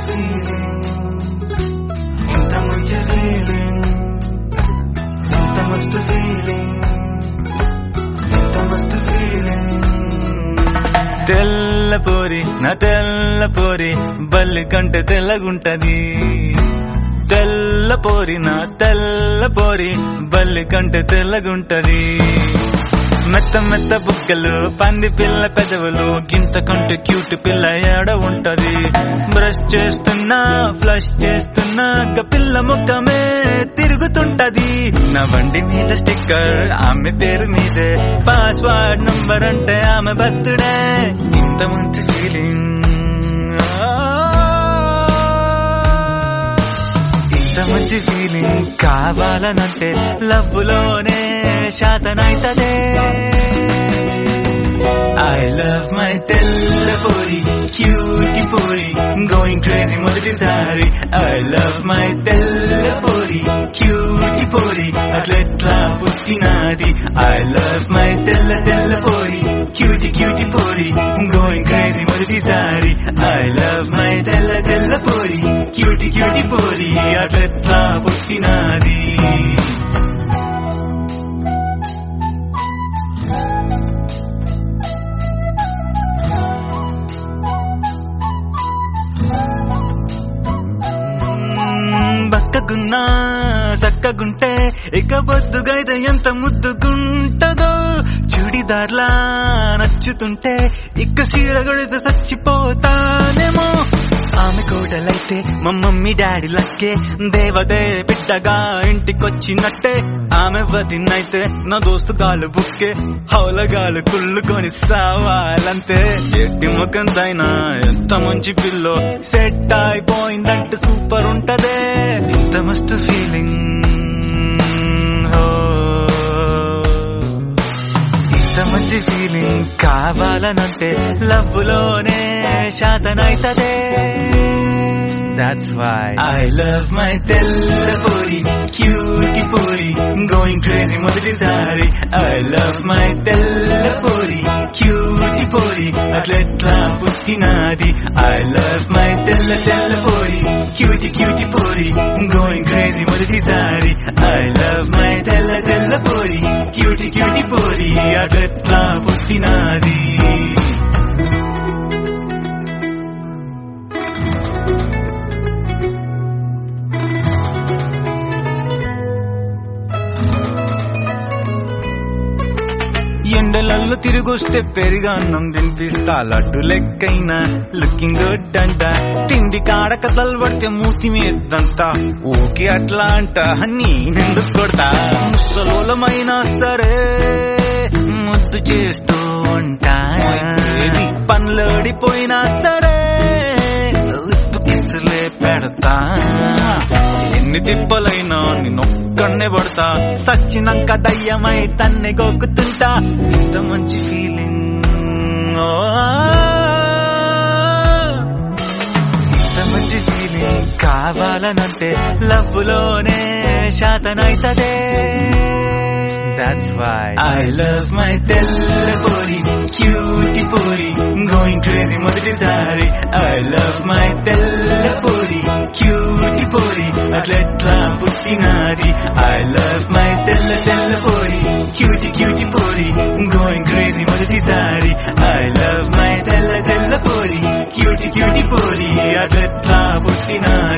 feeling ఇంత మంచి feeling ఇంత మస్తు ఫీలింగ్ ఇంత మస్తు ఫీలింగ్ తెల్ల పోరి నా తెల్ల పోరి బల్లి కంటే తెల్లగుంటది తెల్ల పోరి నా తెల్ల పోరి బల్లి కంటే తెల్లగుంటది మెత్త మెత్త బుగ్గలు పంది పిల్ల పెదవులు గింత కంటే క్యూట్ పిల్ల ఏడ ఉంటది బ్రష్ చేస్తున్నా ఫ్లష్ చేస్తున్నా గ పిల్ల ముఖమే తిరుగుతుంటది నా బండి మీద స్టిక్కర్ ఆమె పేరు మీదే పాస్వర్డ్ నంబర్ అంటే ఆమె బర్త్డే ఇంత మంచి ఫీలింగ్ ఇంత మంచి ఫీలింగ్ కావాలనంటే లవ్వులోనే శాతనైతదే ఐ లవ్ మై తెల్ల పోరి క్యూటి పోరి గోయింగ్ క్రేజీ మొదటిసారి ఐ లవ్ మై తెల్ల పోరి క్యూటి పోరి అట్లెట్లా పుట్టినాది ఐ లవ్ మై తెల్ల తెల్ల పోరి క్యూటి క్యూటి పోరి గోయింగ్ క్రేజీ మొదటిసారి ఐ లవ్ మై తెల్ల తెల్ల పోరి క్యూటి క్యూటి పోరి అట్లెట్లా పుట్టినాది బక్కగున్నా చక్కగుంటే ఇక బొద్దుగైతే ఎంత ముద్దుగుంటదో చుడిదార్లా నచ్చుతుంటే ఇక్క చీర కొడితే చచ్చిపోతానేమో ఆమె కోడలైతే మా మమ్మీ డాడీ లక్కే దేవదే బిడ్డగా ఇంటికొచ్చినట్టే ఆమె వదినైతే నా దోస్తు గాలు బుక్కే హౌలగాలు కుళ్ళుకొని సావాలంతే ఎట్టి ముఖంతైనా ఎంత మంచి పిల్లో సెట్ అయిపోయిందంటే సూపర్ ఉంటదే ఇంత మస్తు ఫీలింగ్ ఇంత మంచి ఫీలింగ్ కావాలనంటే లవ్వులోనే శాతనైతదే That's why I love my తెల్ల పోరి క్యూటి పోరి going crazy మొదటిసారి I love my తెల్ల పోరి క్యూటి పోరి అట్లెట్లా పుట్టినాది I love my తెల్ల తెల్ల పోరి క్యూటి క్యూటి పోరి going crazy మొదటిసారి I love my తెల్ల తెల్ల పోరి క్యూటి క్యూటి పోరి అట్లెట్లా పుట్టినాది ఎండలల్లో తిరిగొస్తే పెరిగా అన్నం తినిపిస్తా లడ్డు లెక్కైనా లుకింగ్ గుడ్ అంట తిండి కాడ కథలు పడితే మూతి మీదంతా ఊకి అట్లా అంట నేనెందుకు కొడతా ముసలోలమైనా సరే ముద్దు చేస్తూ ఉంటా పనులోడిపోయినా సరే లిప్పు కిసులే పెడతా ఎన్ని తిప్పలైనా నిన్నొక్కడనే పడతా సచ్చినాక దయ్యమై తన్నే గోకుతుంటా ఇంత మంచి ఫీలింగ్ ఇంత మంచి ఫీలింగ్ కావాలనంటే లవ్వులోనే శాతనైతదే That's why I love my తెల్ల పోరి క్యూటి పోరి going crazy మొదటిసారి I love my తెల్ల పోరి క్యూటి పోరి అట్లెట్లా పుట్టినాది I love my తెల్ల తెల్ల పోరి క్యూటి క్యూటి పోరి going crazy మొదటిసారి I love my తెల్ల తెల్ల పోరి క్యూటి క్యూటి పోరి అట్లెట్లా పుట్టినాది